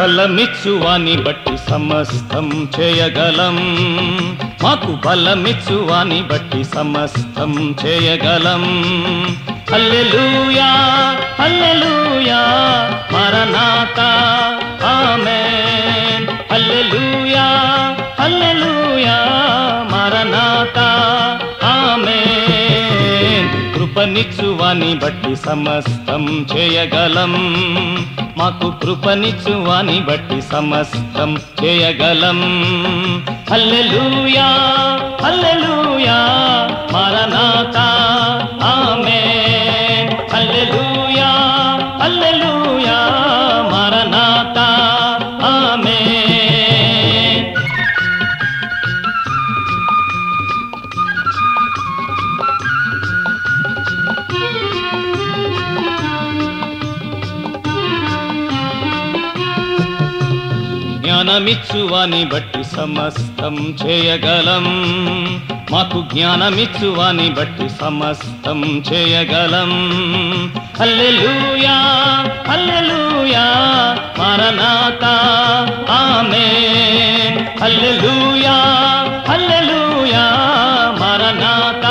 బలమిచ్చువాని బట్టి సమస్తం చేయగలం మాకు బలమిచ్చువాని బట్టి సమస్తం చేయగలం హల్లెలూయా హల్లెలూయా మరణాత ఆమేన్ హల్లెలూయా హల్లెలూయా మరణాత ఆమేన్ కృపనిచ్చువాని బట్టి సమస్తం చేయగలం మాకు కృపనిచ్చువాని బట్టి సమస్తం చేయగలం హల్లెలూయా హల్లెలూయా మరణాత ఆమేన్ హల్లెలూయా హల్లెలూయా మరణాత ఆమేన్ జ్ఞానమిచ్చువాని బట్టి సమస్తం చేయగలం మాకు జ్ఞానమిచ్చువాని బట్టి సమస్తం చేయగలం హల్లెలూయా హల్లెలూయా మరణాత ఆమేన్ హల్లెలూయా హల్లెలూయా మరణాత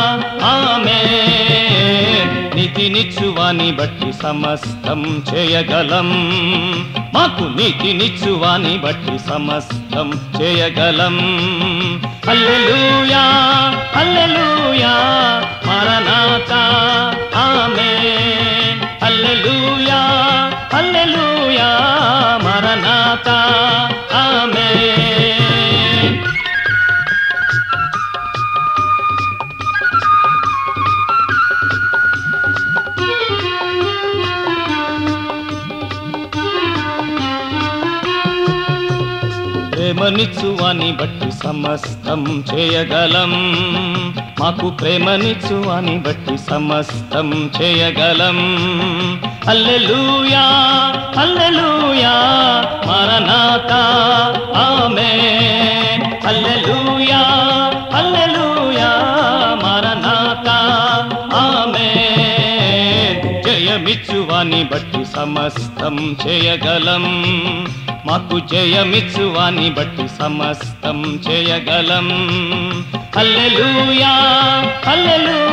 ఆమేన్ నీతినిచ్చువాని బట్టి సమస్తం చేయగలం మాకు నీతినిచ్చువాని బట్టి సమస్తం చేయగలం హల్లెలూయా హల్లెలూయా మరణాత ఆమేన్ హల్లెలూయా హల్లెలూయా మరణాత ఆమేన్ ప్రేమనిచ్చువాని బట్టి సమస్తం చేయగలం మాకు ప్రేమనిచ్చువాని బట్టి సమస్తం చేయగలం హల్లెలూయా హల్లెలూయా మరణాత ఆమేన్ హల్లెలూయా హల్లెలూయా మరణాత ఆమేన్ జయమిచ్చువాని బట్టి సమస్తం చేయగలం మాకు జయమిచ్చువాని బట్టి సమస్తం చేయగలం హల్లెలూయా హల్లెలూయా